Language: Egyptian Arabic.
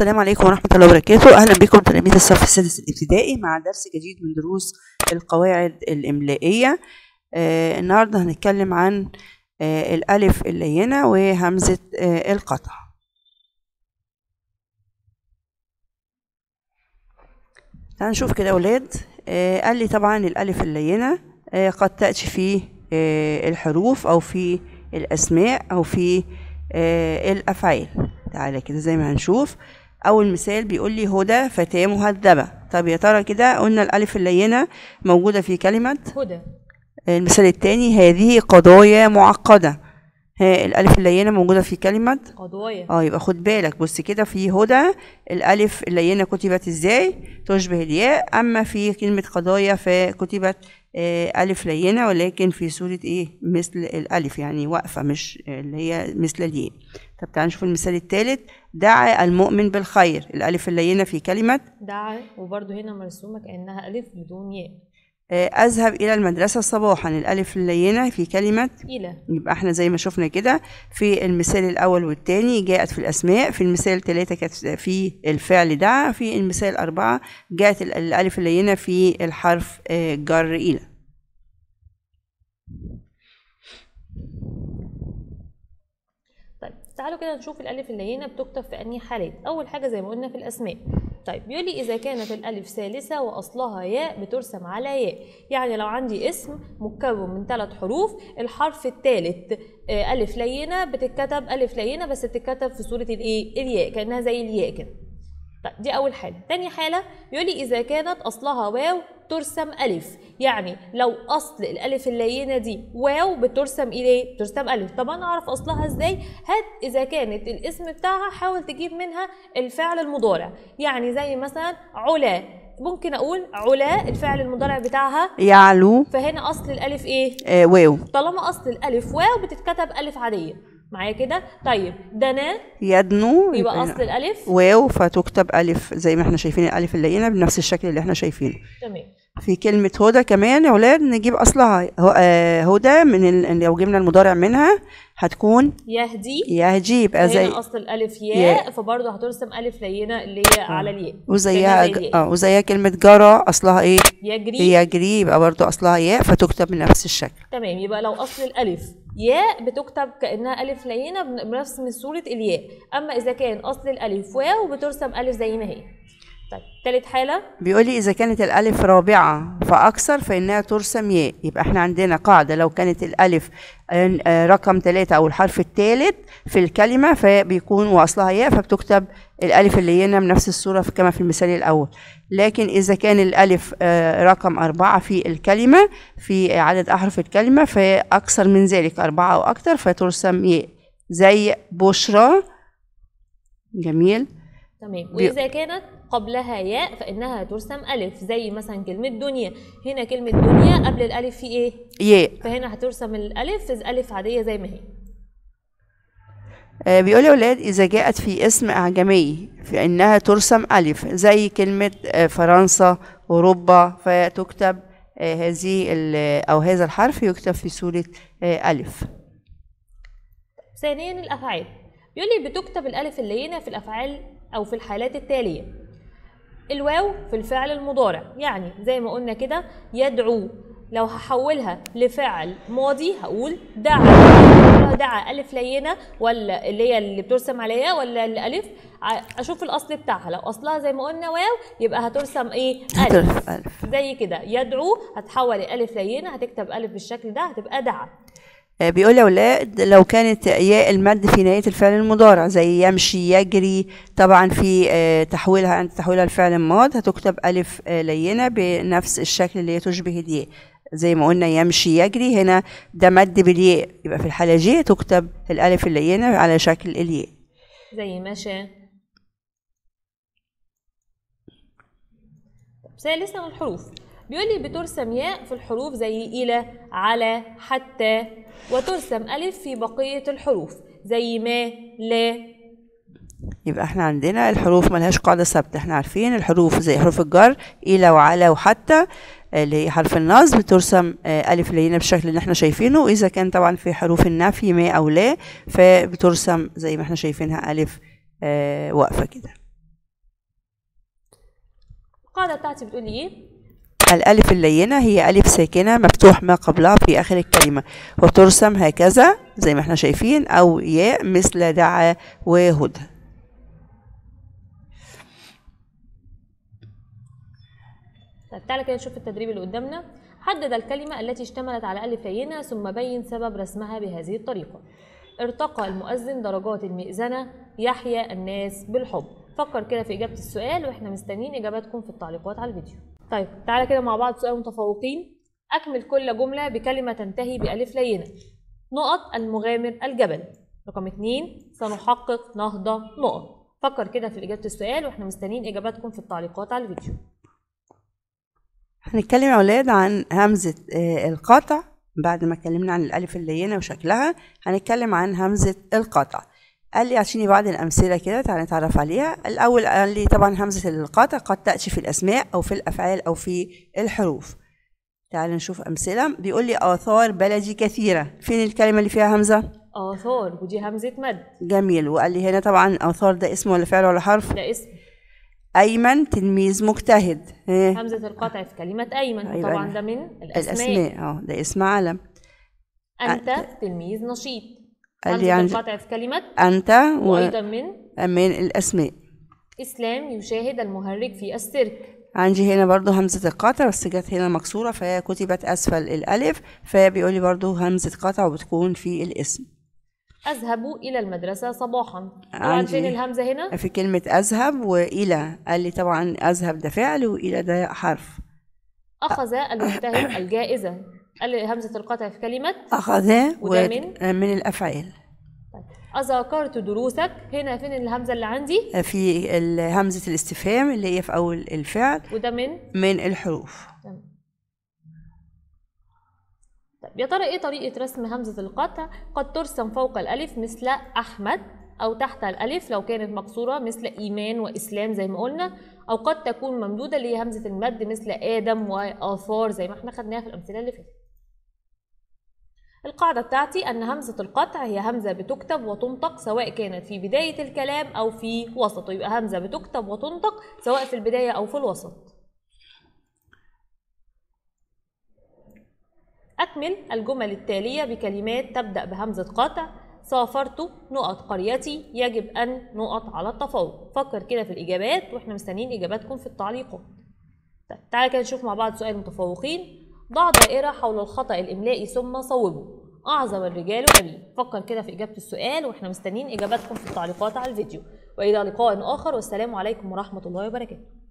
السلام عليكم ورحمة الله وبركاته أهلا بكم تلاميذ الصف السادس الابتدائي مع درس جديد من دروس القواعد الإملائية آه النهاردة هنتكلم عن آه الألف اللينة وهمزة آه القطع تعالوا نشوف كده يا أولاد آه قال لي طبعا الألف اللينة آه قد تأتي في آه الحروف أو في الأسماء أو في آه الأفعال تعالى كده زي ما هنشوف أول مثال بيقول لي هدى فتاة مهذبة طب يا ترى كده قلنا الألف اللينة موجودة في كلمة هدى المثال الثاني هذه قضايا معقدة ها الألف اللينة موجودة في كلمة قضايا اه يبقى خد بالك بص كده في هدى الألف اللينة كتبت ازاي تشبه الياء أما في كلمة قضايا فكتبت آه، ألف لينة ولكن في صورة ايه مثل الألف يعني واقفة مش اللي هي مثل الياء طب تعال نشوف المثال الثالث دعا المؤمن بالخير الألف اللينة في كلمة دعا وبرده هنا مرسومة كأنها ألف بدون ياء آه، أذهب إلى المدرسة صباحا الألف اللينة في كلمة إلى يبقى احنا زي ما شفنا كده في المثال الأول والتاني جاءت في الأسماء في المثال الثلاثة كانت في الفعل دعا في المثال أربعة جاءت ال- الألف اللينة في الحرف آه، جر إلى طيب تعالوا كده نشوف الألف اللينة بتكتب في أنهي حالات أول حاجة زي ما قلنا في الأسماء طيب بيقول لي إذا كانت الألف ثالثة وأصلها ياء بترسم على ياء يعني لو عندي اسم مكون من ثلاث حروف الحرف الثالث آه، ألف لينة بتتكتب ألف لينة بس بتتكتب في صورة الإيه الياء كأنها زي الياء كده طيب دي أول حالة تاني حالة يقول لي إذا كانت أصلها واو ترسم ألف يعني لو أصل الألف اللينة دي واو بترسم إيه؟ بترسم ألف طب أنا أعرف أصلها إزاي؟ هات إذا كانت الاسم بتاعها حاول تجيب منها الفعل المضارع يعني زي مثلا علا ممكن أقول علا الفعل المضارع بتاعها يعلو فهنا أصل الألف إيه؟ آه، واو طالما أصل الألف واو بتتكتب ألف عادية معايا كده؟ طيب دنا يدنو يبقى أصل الألف واو فتكتب ألف زي ما احنا شايفين الألف اللينة بنفس الشكل اللي احنا شايفينه تمام في كلمة هدى كمان يا أولاد نجيب أصلها هو- آه، هدى من ال... لو جبنا المضارع منها هتكون يهدي يهجي يبقى زي هنا اصل الالف ياء. ياء فبرضه هترسم الف لينه اللي هي على الياء وزيها كأنها زي ج... الياء. اه وزيها كلمة جرى أصلها إيه؟ يجري يجري يبقى برضو أصلها ياء فتكتب بنفس الشكل تمام يبقى لو اصل الالف ياء بتكتب كانها الف لينه بن- بنفس من صوره الياء اما اذا كان اصل الالف واو بترسم الف زي ما هي طيب تالت حاله بيقول لي إذا كانت الألف رابعة فأكثر فإنها ترسم ياء يبقى إحنا عندنا قاعدة لو كانت الألف آه، آه، رقم ثلاثة أو الحرف الثالث في الكلمة فبيكون وأصلها ياء فبتكتب الألف اللينة بنفس الصورة في- كما في المثال الأول لكن إذا كان الألف آه، رقم أربعة في الكلمة في عدد أحرف الكلمة فأكثر من ذلك أربعة أو أكثر فترسم ياء زي بشرى جميل تمام بي- واذا كانت قبلها ياء فانها ترسم الف زي مثلا كلمه دنيا هنا كلمه دنيا قبل الالف في ايه ياء فهنا هترسم الالف الف عاديه زي ما هي آه، بيقول يا ولاد إذا جاءت في اسم أعجمي فإنها ترسم ألف زي كلمة آه، فرنسا أوروبا فتكتب آه، هذه ال- أو هذا الحرف يكتب في صورة آه، ألف ثانيا الافعال بيقول لي بتكتب الالف اللينه في الافعال او في الحالات التاليه الواو في الفعل المضارع يعني زي ما قلنا كده يدعو لو هحولها لفعل ماضي هقول دعا دعا الف لينه ولا اللي هي اللي بترسم عليها ولا الالف ع- اشوف الاصل بتاعها لو اصلها زي ما قلنا واو يبقى هترسم ايه الف هترف ألف زي كده يدعو هتحول الالف لينه هتكتب الف بالشكل ده هتبقى دعا آه، بيقول يا ولاد لو كانت ياء المد في نهاية الفعل المضارع زي يمشي يجري طبعا في آه، تحويلها عند تحويلها لفعل ماض هتكتب ألف آه، لينة بنفس الشكل اللي هي تشبه الياء زي ما قلنا يمشي يجري هنا ده مد بالياء يبقى في الحالة دي تكتب الألف اللينة على شكل الياء زي مشى طب ثالثا الحروف بيقول لي بترسم ياء في الحروف زي إلى على حتى وترسم ألف في بقية الحروف زي ما لا يبقى احنا عندنا الحروف ملهاش قاعدة ثابتة احنا عارفين الحروف زي حروف الجر إلى وعلى وحتى آه، اللي هي حرف النصب بترسم آه، ألف لينة بالشكل اللي احنا شايفينه وإذا كان طبعا في حروف النفي ما أو لا فبترسم زي ما احنا شايفينها ألف آه، واقفة كده القاعدة بتاعتي بتقول لي ايه الألف اللينة هي ألف ساكنة مفتوح ما قبلها في آخر الكلمة وترسم هكذا زي ما احنا شايفين أو ياء مثل دعا وهدى طيب تعالى كده نشوف التدريب اللي قدامنا حدد الكلمة التي اشتملت على ألف لينة ثم بين سبب رسمها بهذه الطريقة ارتقى المؤذن درجات المئذنة يحيا الناس بالحب فكر كده في إجابة السؤال وإحنا مستنيين إجاباتكم في التعليقات على الفيديو طيب تعالى كده مع بعض سؤال متفوقين أكمل كل جملة بكلمة تنتهي بألف لينة نقط المغامر الجبل رقم اتنين سنحقق نهضة نقط فكر كده في إجابة السؤال وإحنا مستنيين إجاباتكم في التعليقات على الفيديو هنتكلم يا أولاد عن همزة آه، القطع بعد ما اتكلمنا عن الألف اللينة وشكلها هنتكلم عن همزة القطع قال لي عشان بعض الأمثلة كده تعالى نتعرف عليها الأول قال لي طبعا همزة القطع قد تأتي في الأسماء أو في الأفعال أو في الحروف تعال نشوف أمثلة بيقول لي آثار بلدي كثيرة فين الكلمة اللي فيها همزة؟ آثار ودي همزة مد جميل وقال لي هنا طبعا آثار ده اسم ولا فعل ولا حرف؟ ده اسم أيمن تلميذ مجتهد ها، همزة القطع في كلمة أيمن أيوة. طبعا ده من الأسماء, الأسماء اه ده اسم علم أنت تلميذ نشيط قال لي همزة عندي القطع في كلمة أنت وأيضا من ومن الأسماء إسلام يشاهد المهرج في السيرك عندي هنا برضو همزة القطع بس جت هنا مكسورة فهي كتبت أسفل الألف فبيقول لي برضو همزة قطع وبتكون في الاسم أذهب إلى المدرسة صباحا طبعا عندي- فين الهمزة هنا في كلمة أذهب وإلى قال لي طبعا أذهب ده فعل وإلى ده حرف أخذ المجتهد الجائزة قال لي همزة القطع في كلمة أخذ وده و- من؟ من الأفعال طيب. أذاكرت دروسك هنا فين الهمزة اللي عندي في ال- همزة الاستفهام اللي هي في أول الفعل وده من من الحروف تمام. طيب يا ترى ايه طريقة رسم همزة القطع؟ قد ترسم فوق الألف مثل أحمد أو تحت الألف لو كانت مكسورة مثل إيمان وإسلام زي ما قلنا أو قد تكون ممدودة اللي هي همزة المد مثل آدم وآثار زي ما احنا خدناها في الأمثلة اللي فاتت. القاعدة بتاعتي أن همزة القطع هي همزة بتكتب وتنطق سواء كانت في بداية الكلام أو في وسطه يبقى همزة بتكتب وتنطق سواء في البداية أو في الوسط. أكمل الجمل التالية بكلمات تبدأ بهمزة قطع سافرت نقط قريتي يجب أن نقط على التفوق فكر كده في الإجابات وإحنا مستنيين إجاباتكم في التعليقات طيب تعالى كده نشوف مع بعض سؤال المتفوقين ضع دائرة حول الخطأ الإملائي ثم صوبه أعظم الرجال أبي فكر كده في إجابة السؤال وإحنا مستنيين إجاباتكم في التعليقات على الفيديو وإلى لقاء آخر والسلام عليكم ورحمة الله وبركاته